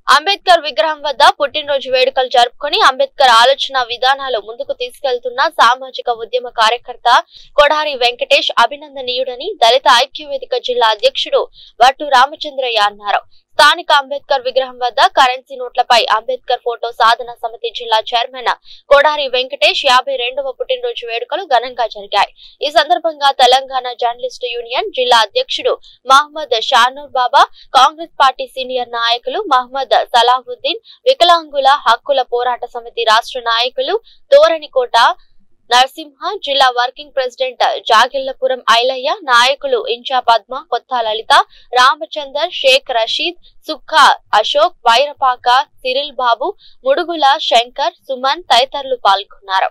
అంబేద్కర్ విగ్రహం వద్ద పుట్టినరోజు వేడుకలు జరుపుకొని అంబేద్కర్ ఆలోచన విధానాలు ముందుకు తీసుకెళ్తున్న సామాజిక ఉద్యమ కార్యకర్త కొడారి వెంకటేష్ అభినందనీయుడని దళిత ఐక్యవేదిక జిల్లా అధ్యక్షుడు వట్టు రామచంద్రయ్య అన్నారు స్థానిక అంబేద్కర్ విగ్రహం వద్ద కరెన్సీ నోట్లపై అంబేద్కర్ ఫోటో సాధన సమితి జిల్లా చైర్మన్ కొడారి వెంకటేష్ యాభై రెండవ పుట్టినరోజు వేడుకలు ఘనంగా జరిగాయి ఈ సందర్భంగా తెలంగాణ జర్నలిస్టు యూనియన్ జిల్లా అధ్యక్షుడు Mohammed Shanoor Baba Congress party senior నాయకులు మహమ్మద్ సలాహుద్దీన్ వికలాంగుల హక్కుల పోరాట సమితి రాష్ట్ర నాయకులు తోరణికోట నరసింహ జిల్లా వర్కింగ్ ప్రెసిడెంట్ జాగిళ్లపురం ఐలయ్య నాయకులు ఇంచా పద్మ కొత్త లలిత రామచందర్ షేక్ రషీద్ సుఖా అశోక్ వైరపాక సిరిల్ బాబు ముడుగుల శంకర్ సుమన్ తదితరులు పాల్గొన్నారు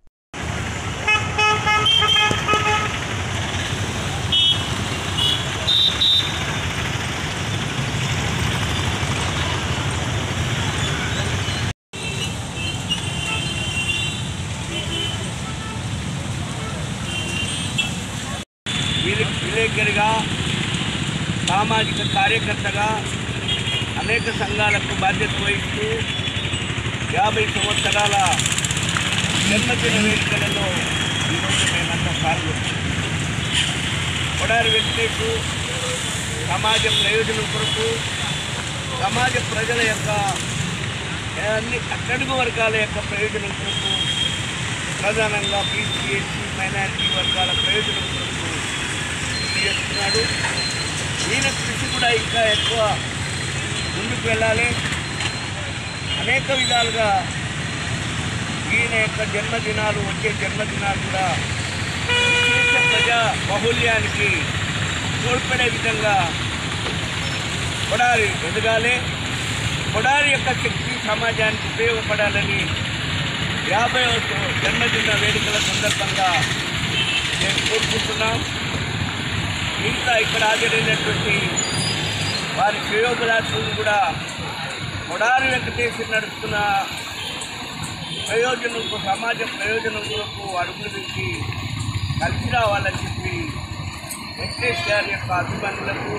విలే- విలేకరిగా సామాజిక కార్యకర్తగా అనేక సంఘాలకు బాధ్యత వహిస్తూ యాభై సంవత్సరాల జన్మదిన వేడుకలలో ఈరోజు మేమంతా పాల్గొన్నాం కొడారి వెంకటేష్ సమాజ ప్రయోజనం కొరకు సమాజ ప్రజల యొక్క అన్ని అట్టడుగు వర్గాల యొక్క ప్రయోజనం కొరకు ప్రధానంగా బీసీ ఎస్సీ మైనారిటీ వర్గాల ప్రయోజనం కొరకు కృషి చేస్తున్నాడు ఈయన కృషి కూడా ఇంకా ఎక్కువ ముందుకు వెళ్ళాలి అనేక విధాలుగా ఈయన యొక్క జన్మదినాలు వచ్చే జన్మదినాలు కూడా విశేష ప్రజా బాహుల్యానికి తోడ్పడే విధంగా కొడారి ఎదగాలి కొడారి యొక్క శక్తి సమాజానికి ఉపయోగపడాలని యాభై జన్మదిన వేడుకల సందర్భంగా నేను కోరుకుంటున్నాం ఇంకా ఇక్కడ హాజరైనటువంటి వారి ప్రయోగదాసులు కూడా కొడారి వెంకటేశ్వర నడుస్తున్న ప్రయోజనం సమాజ ప్రయోజనం కొరకు అడుగులు వేసి కలిసి రావాలని చెప్పి వెంకటేష్ గారి యొక్క అభిమానులకు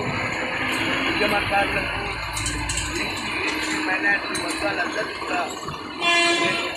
ఉద్యమకారులకు మైనార్టీ వర్గాలందరికీ కూడా నేను